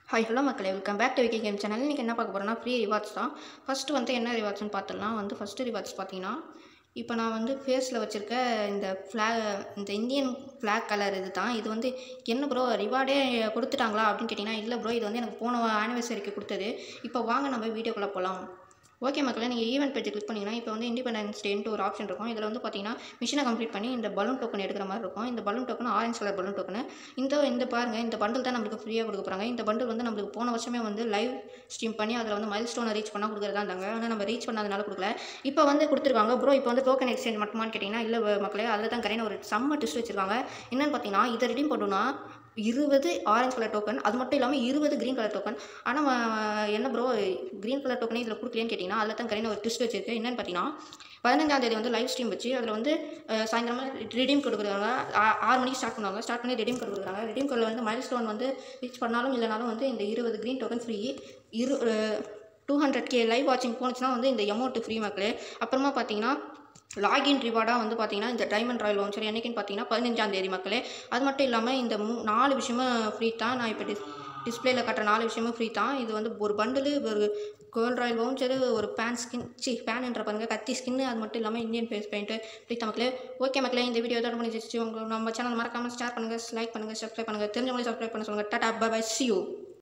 hi hello மக்களே welcome back to Vicky game channel இன்றைக்கி என்ன பார்க்க போகிறோம்னா ஃப்ரீ ரிவார்ட்ஸ் தான் ஃபஸ்ட்டு வந்து என்ன ரிவார்ட்ஸ்னு பார்த்துடலாம் வந்து ஃபஸ்ட்டு ரிவார்ட்ஸ் பார்த்தீங்கன்னா இப்போ நான் வந்து ஃபேஸில் வச்சுருக்க இந்த ஃப்ளாக் இந்த இந்தியன் ஃப்ளாக் கலர் இது தான் இது வந்து என்ன ப்ரோ ரிவார்டே கொடுத்துட்டாங்களா அப்படின்னு கேட்டிங்கன்னா இல்லை ப்ரோ இது வந்து எனக்கு போன ஆனிவர்சரிக்கு கொடுத்தது இப்போ வாங்க நம்ம வீடியோக்குள்ளே போகலாம் ஓகே மக்களே நீங்கள் ஈவெண்ட் பேஜ் கிளிக் பண்ணிங்கன்னா இப்போ வந்து இண்டிபெண்டன்ஸ் டேன்ட்டு ஒரு ஆப்ஷன் இருக்கும் இதில் வந்து பார்த்தீங்கன்னா மிஷினை கம்ப்ளீட் பண்ணி இந்த பலூன் டோக்கன் எடுக்கிற மாதிரி இருக்கும் இந்த balloon token orange colour balloon token இந்த இந்த பாருங்கள் இந்த பண்டில் தான் நம்மளுக்கு ஃப்ரீயாக கொடுக்க போகிறாங்க இந்த பண்டில் வந்து நம்மளுக்கு போன வருஷமே வந்து லைவ் ஸ்ட்ரீம் பண்ணி அதில் வந்து மைல் ஸ்டோனை ரீச் பண்ணால் கொடுக்குறதா இருந்தாங்க ஆனால் நம்ம ரீச் பண்ணாதனால கொடுக்கல இப்போ வந்து கொடுத்துருக்காங்க ப்ரோ இப்போ வந்து டோக்கன் எக்ஸ்சேஞ்ச் மட்டுமான்னு கேட்டிங்கன்னா இல்லை மக்களே அதில் தான் கரையான ஒரு செம்ம டிஸ்ட் வச்சிருக்காங்க என்னென்னு பார்த்தீங்கன்னா இதை ரெடீம் பண்ணணும்னா இருபது ஆரஞ்சு கலர் டோக்கன் அது மட்டும் இல்லாமல் இருபது க்ரீன் கலர் டோக்கன் ஆனால் என்ன ப்ரோ க்ரீன் கலர் டோக்கனே இதில் கொடுக்கலையான்னு கேட்டிங்கன்னா அதில் தான் கரையான ஒரு ட்விஸ்ட் வச்சிருக்கு என்னென்னு பார்த்தீங்கன்னா பதினஞ்சாம் தேதி வந்து லைவ் ஸ்ட்ரீம் வச்சு அதில் வந்து அஹ், சாயந்தரமாக ரெடீம் கொடுக்குறாங்க ஆ- ஆறு மணிக்கு ஸ்டார்ட் பண்ணுவாங்க ஸ்டார்ட் பண்ணி ரெடீம் கோட் கொடுக்குறாங்க ரெடீம் கோடில் வந்து மைல் ஸ்டோன் வந்து ரீச் பண்ணாலும் இல்லைனாலும் வந்து இந்த இருபது க்ரீன் டோக்கன் ஃப்ரீ இரு டூ ஹண்ட்ரட் கே லைவ் வாட்சிங் போனுச்சுன்னா வந்து இந்த அமௌண்ட் ஃப்ரீ மக்களே அப்புறமா பார்த்தீங்கன்னா லாகின் ரிவார்டாக வந்து பார்த்தீங்கன்னா இந்த டைமண்ட் ராயல் வவுச்சர் என்னைக்குன்னு பார்த்தீங்கன்னா பதினஞ்சாம் தேதி மக்களே அது மட்டும் இல்லாமல் இந்த மூ நாலு விஷயமும் ஃப்ரீ தான் நான் இப்போ டிஸ் டிஸ்பிளேல காட்டுற நாலு விஷயமும் ஃப்ரீ தான் இது வந்து ஒரு பண்டிலு ஒரு கோல்ட் ராயல் வவுச்சரு ஒரு பேன் ஸ்கின் சி பேன்ன்ற பாருங்க கத்தி ஸ்கின்னு அது மட்டும் இல்லாமல் இந்தியன் ஃபேஸ் பெயிண்ட்டு ஃப்ரீ தான் மக்களே ஓகே மக்களே இந்த வீடியோ இதோட முடிஞ்சிச்சு உங்களுக்கு நம்ம சேனல் மறக்காமல் ஷேர் பண்ணுங்கள் லைக் பண்ணுங்கள் சப்ஸ்கிரைப் பண்ணுங்கள் தெரிஞ்சவங்களே சப்ஸ்கிரைப் பண்ண சொல்லுங்கள் டாடா பை சி யூ